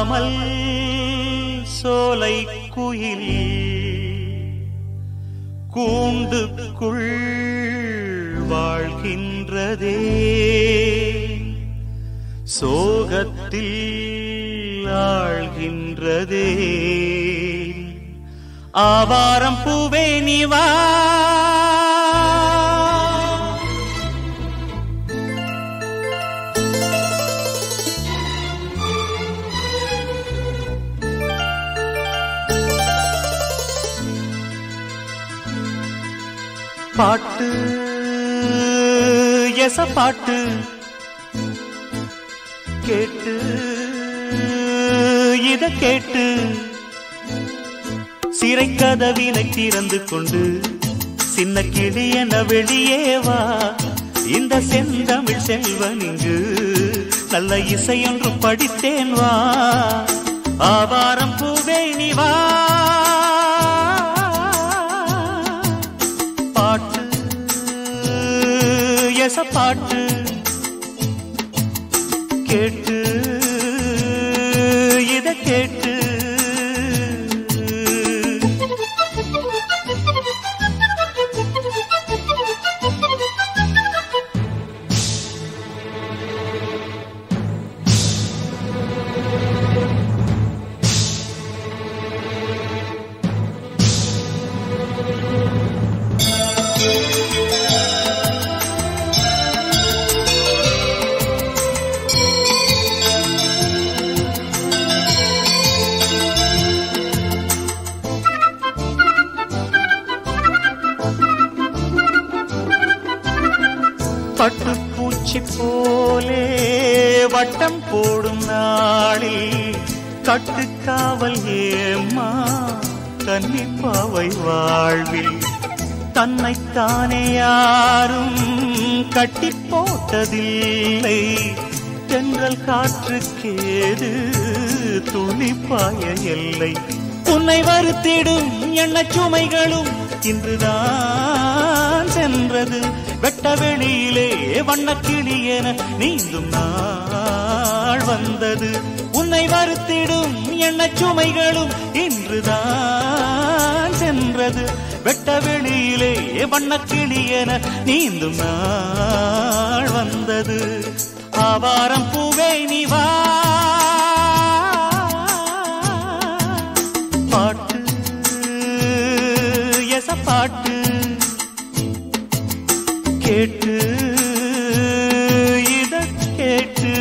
காமல் சோலை குயில் கூண்டுக்குள் வாழ்கின்றதே சோகத்தில் ஆழ்கின்றதே ஆவாரம் பூவே நிவா பாட்டு எச பாட்டு கேட்டு இத கேட்டு சிறை கதவினை திறந்து கொண்டு சின்ன கிளி என வெளியே வா இந்த செந்தமிழ் செல்வன் இங்கு நல்ல இசையொன்று படித்தேன் வா ஆவாரம் பூவே நீ வா பாட்டு எச பாட்டு கேட்டு இத கேட்டு பட்டுப்பூச்சி போலே வட்டம் போடும் நாளில் கட்டுக்காவல் ஏம்மா கன்னிப்பாவை வாழ்வில் தன்னைத்தானே யாரும் கட்டி போட்டதில்லை தென்றல் காற்றுக்கேது துளிப்பாய எல்லை உன்னை வருத்திடும் எண்ணச் சுமைகளும் இன்றுதான் சென்றது வெட்ட வெளியிலே வண்ணக்கிளி என நீந்தும் நாள் வந்தது உன்னை வருத்திடும் எண்ணச் சுமைகளும் இன்றுதான் சென்றது வெட்ட வெளியிலே வண்ணக்கிளி என நீந்தும் நாள் வந்தது ஆவாரம் பூவே நீ வா பாட்டு எச பாட்டு கேட்டு இத கேட்டு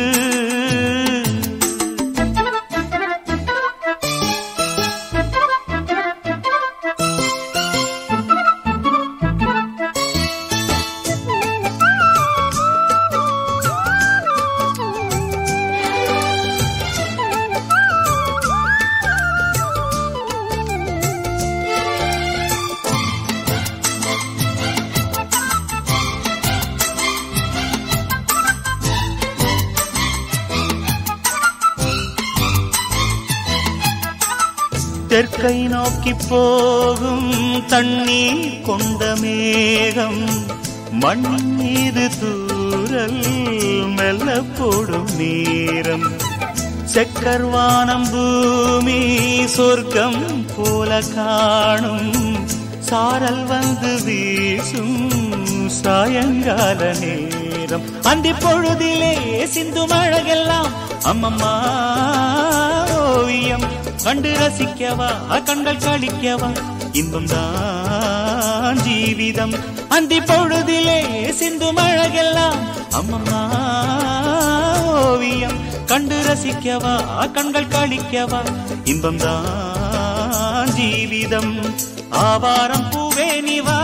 தெற்கை நோக்கி போகும் தண்ணீர் கொண்ட மேகம் மண் மீது தூரல் மெல்ல போடும் நேரம் செக்கர்வானம் பூமி சொர்க்கம் போல காணும் சாரல் வந்து வீசும் சாயங்கால நேரம் அந்தி பொழுதிலே சிந்து மழகெல்லாம் அம்மம்மா ஓவியம் கண்டு ரசிக்கவா கண்கள் கழிக்கவா இன்பம் தான் ஜீவிதம் அந்தி பொழுதிலே சிந்து மழகெல்லாம் அம்மம்மா ஓவியம் கண்டு ரசிக்கவா கண்கள் கழிக்கவா இன்பம் தான் ஜீவிதம் ஆவாரம் பூவே நிவா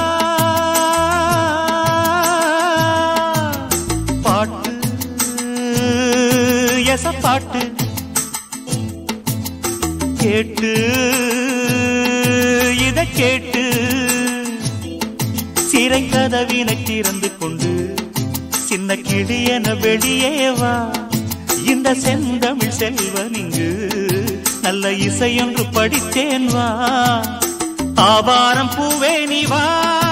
பாட்டு எச பாட்டு கேட்டு இத கேட்டு சிறை கதவினை திறந்து கொண்டு சின்ன கிளியன வெளியே வா இந்த செந்தமிழ் செல்வன் இங்கு நல்ல இசையொன்று படித்தேன் வா ஆவாரம் பூவே நீ வா